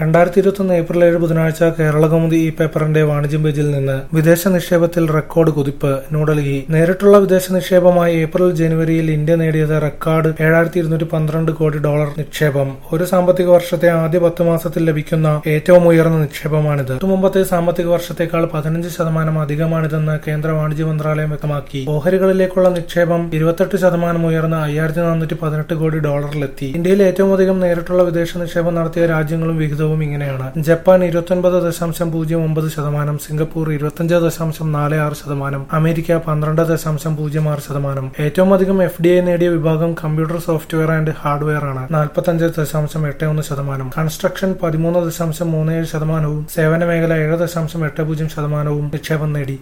രണ്ടായിരത്തി ഇരുപത്തൊന്ന് ഏപ്രിൽ ഏഴ് ബുധനാഴ്ച കേരളകൗമുദി ഈ പേപ്പറിന്റെ വാണിജ്യം പേജിൽ നിന്ന് വിദേശ നിക്ഷേപത്തിൽ റെക്കോർഡ് കുതിപ്പ് ന്യൂഡൽഹി നേരിട്ടുള്ള വിദേശ നിക്ഷേപമായി ഏപ്രിൽ ജനുവരിയിൽ ഇന്ത്യ നേടിയത് റെക്കോർഡ് ഏഴായിരത്തി ഇരുന്നൂറ്റി പന്ത്രണ്ട് കോടി ഡോളർ നിക്ഷേപം ഒരു സാമ്പത്തിക വർഷത്തെ ആദ്യ പത്ത് മാസത്തിൽ ലഭിക്കുന്ന ഏറ്റവും ഉയർന്ന നിക്ഷേപമാണിത് മുമ്പത്തെ സാമ്പത്തിക വർഷത്തേക്കാൾ പതിനഞ്ച് ശതമാനം അധികമാണിതെന്ന് കേന്ദ്ര വാണിജ്യ മന്ത്രാലയം വ്യക്തമാക്കി ഓഹരികളിലേക്കുള്ള നിക്ഷേപം ഇരുപത്തെട്ട് ശതമാനം ഉയർന്ന് അയ്യായിരത്തി നാനൂറ്റി പതിനെട്ട് കോടി ഡോളറിലെത്തി ഇന്ത്യയിൽ ഏറ്റവും അധികം നേരിട്ടുള്ള വിദേശ നിക്ഷേപം നടത്തിയ രാജ്യങ്ങളും വിഹിതവും ഇങ്ങനെയാണ് ജപ്പാൻ ഇരുപത്തൊൻപത് ദശാംശം പൂജ്യം ഒമ്പത് ശതമാനം സിംഗപ്പൂർ ഇരുപത്തിയഞ്ച് ദശാംശം നാല് ആറ് ശതമാനം അമേരിക്ക പന്ത്രണ്ട് ദശാംശം പൂജ്യം ആറ് ശതമാനം ഏറ്റവും അധികം എഫ് ഡി ഐ നേടിയ വിഭാഗം കമ്പ്യൂട്ടർ സോഫ്റ്റ്വെയർ ആൻഡ് ഹാർഡ്വെയർ ആണ് നാൽപ്പത്തഞ്ച് ദശാംശം എട്ട് ഒന്ന് ശതമാനം കൺസ്ട്രക്ഷൻ പതിമൂന്ന് ദശാംശം മൂന്ന് ഏഴ് ശതമാനവും സേവന മേഖല ഏഴ് ദശാംശം എട്ട് പൂജ്യം ശതമാനവും നിക്ഷേപം നേടി